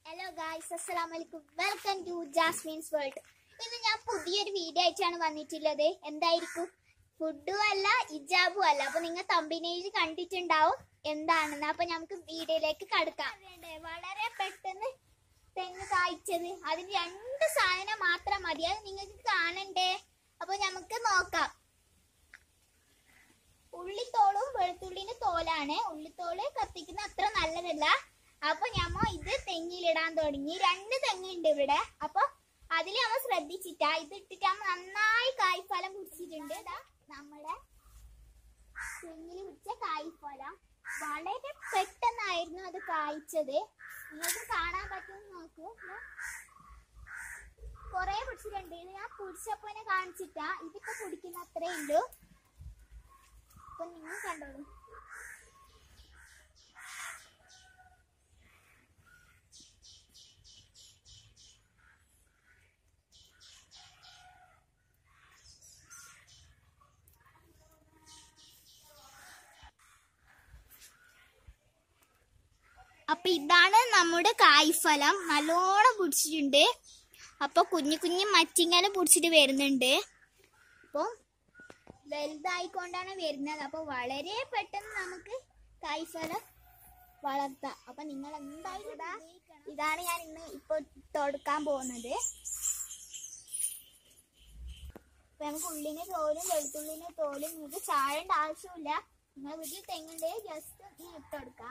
Hello guys അസ്സലാമു അലൈക്കും welcome to Jasmine's world ഇന്ന് ഞാൻ പുതിയൊരു വീഡിയോ ആയിട്ടാണ് വന്നിട്ടുള്ളത് എന്തായിരിക്കും ഫുഡും അല്ല ഇജാബും അല്ല അപ്പൊ നിങ്ങൾ തമ്പിനയിൽ കണ്ടിട്ടുണ്ടാവും എന്താണെന്ന് അപ്പൊ നമുക്ക് വീഡിയോയിലേക്ക് കടക്കാം വേണ്ടേ? വളരെ പെട്ടെന്ന് തെങ്ങ് കായ്ച്ചത് അതിന് രണ്ട് സാധനം മാത്രം മതി അത് നിങ്ങൾക്ക് കാണണ്ടേ അപ്പൊ നമുക്ക് നോക്കാം ഉള്ളിത്തോളും വെളുത്തുള്ളിന്റെ തോലാണ് ഉള്ളിത്തോള് കത്തിക്കുന്ന അത്ര നല്ലതല്ല അപ്പൊ ഞമ്മ ഇത് തെങ്ങിലിടാൻ തുടങ്ങി രണ്ട് തെങ്ങുണ്ട് ഇവിടെ അപ്പൊ അതിൽ നമ്മ ശ്രദ്ധിച്ചിട്ടാ ഇത് ഇട്ടിട്ട് നമ്മ നന്നായി കായ്ഫലം കുടിച്ചിട്ടുണ്ട് ഇതാ നമ്മുടെ തെങ്ങിൽ പിടിച്ച കായ്ഫലം വളരെ പെട്ടെന്നായിരുന്നു അത് കായ്ച്ചത് നിങ്ങൾക്ക് കാണാൻ പറ്റുമെന്ന് നോക്കൂ ദാ. കൊറേ പിടിച്ചിട്ടുണ്ട് ഇത് ഞാൻ പിടിച്ചപ്പോ കാണിച്ചിട്ടാ ഇതിപ്പോ കുടിക്കുന്ന അത്രേ ഉള്ളൂ അപ്പൊ നിങ്ങൾ കണ്ടോളൂ അപ്പൊ ഇതാണ് നമ്മുടെ കായ്ഫലം നല്ലോണം പിടിച്ചിട്ടുണ്ട് അപ്പൊ കുഞ്ഞു കുഞ്ഞു മച്ചിങ്ങല പിടിച്ചിട്ട് വരുന്നുണ്ട് അപ്പൊ വലുതായിക്കൊണ്ടാണ് വരുന്നത് അപ്പൊ വളരെ പെട്ടെന്ന് നമുക്ക് കായ്ഫലം വളർത്താം അപ്പൊ നിങ്ങൾ എന്തായാലും ഇതാ ഇതാണ് ഞാൻ ഇന്ന് ഇപ്പൊ തൊടുക്കാൻ പോകുന്നത് അപ്പൊ നമുക്ക് ഉള്ളിന് തോലും വെളുത്തുള്ളിന് തോലും നിങ്ങൾക്ക് ചാഴേണ്ട ആവശ്യമില്ല നിങ്ങൾ വീട്ടിൽ തെങ്ങുണ്ട് ജസ്റ്റ് ഈ ഇട്ടെടുക്കാം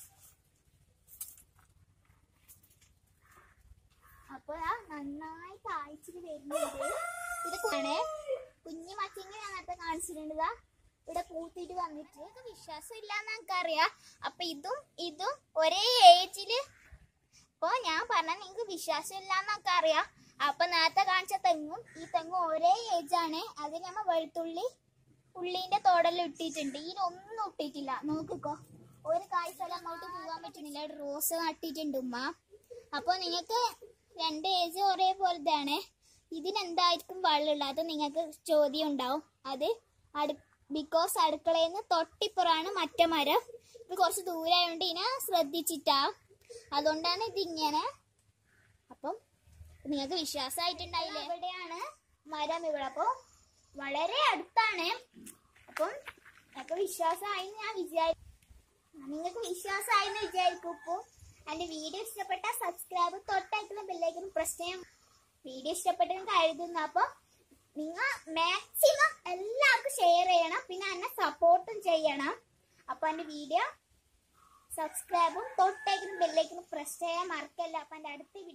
അപ്പൊ ദാ നന്നായി കായ്ച്ചിട്ട് വരുന്നുണ്ട് ഇത് ആണ് കുഞ്ഞു മച്ചിങ്ങ ഞാൻ നേരത്തെ കാണിച്ചിട്ടുണ്ട് ദാ ഇവിടെ പൂത്തിട്ട് വന്നിട്ട് ഇത് വിശ്വാസം ഇല്ലാന്ന് നമുക്കറിയാം അപ്പൊ ഇതും ഇതും ഒരേ ഏജില് അപ്പൊ ഞാൻ പറഞ്ഞ നിങ്ങക്ക് വിശ്വാസം ഇല്ലാന്നൊക്കെ അറിയാം അപ്പൊ നേരത്തെ കാണിച്ച തെങ്ങും ഈ തെങ്ങും ഒരേ ഏജാണ് അതിന് നമ്മ വെളുത്തുള്ളി ഉള്ളിന്റെ തോടെല്ലാം ഇട്ടിട്ടുണ്ട് ഇതിനൊന്നും ഇട്ടിട്ടില്ല നോക്കിക്കോ ഒരു കായ്ഫലം അങ്ങോട്ട് പോകാൻ പറ്റുന്നില്ല ഒരു റോസ് നട്ടിട്ടുണ്ട് ഉമ്മ അപ്പൊ നിങ്ങൾക്ക് രണ്ട് ഏജ് ഒരേപോലത്തെയാണ് ഇതിനെന്തായിരിക്കും വെള്ളമുള്ളത് അത് നിങ്ങൾക്ക് ചോദ്യം ഉണ്ടാവും അത് അടു ബിക്കോസ് അടുക്കളയിൽ നിന്ന് തൊട്ടിപ്പുറമാണ് മറ്റേ മരം ഇത് കുറച്ച് ദൂരമായതുകൊണ്ട് ഇതിനെ ശ്രദ്ധിച്ചിട്ടാ അതുകൊണ്ടാണ് ഇതിങ്ങനെ അപ്പം നിങ്ങൾക്ക് വിശ്വാസമായിട്ടുണ്ടായില്ലേ എവിടെയാണ് മരം ഇവിടെ അപ്പൊ വളരെ അടുത്താണ് അപ്പം അപ്പൊ വിശ്വാസമായി ഞാൻ വിചാരി നിങ്ങൾക്ക് വിശ്വാസമായി എന്ന് വിചാരിക്കും ഇപ്പൊ എന്റെ വീഡിയോ ഇഷ്ടപ്പെട്ട സബ്സ്ക്രൈബ് തൊട്ടായിട്ടുള്ള ബെല്ലൈക്കനും പ്രശ്നം വീഡിയോ ഇഷ്ടപ്പെട്ടെന്ന് കരുതുന്നു അപ്പൊ നിങ്ങൾ മാക്സിമം എല്ലാവർക്കും ഷെയർ ചെയ്യണം പിന്നെ എന്നെ സപ്പോർട്ടും ചെയ്യണം അപ്പൊ എന്റെ വീഡിയോ സബ്സ്ക്രൈബും തൊട്ടേക്കും ബെല്ലൈക്കനും പ്രസ് ചെയ്യാൻ മറക്കല്ല അപ്പൊ എന്റെ അടുത്ത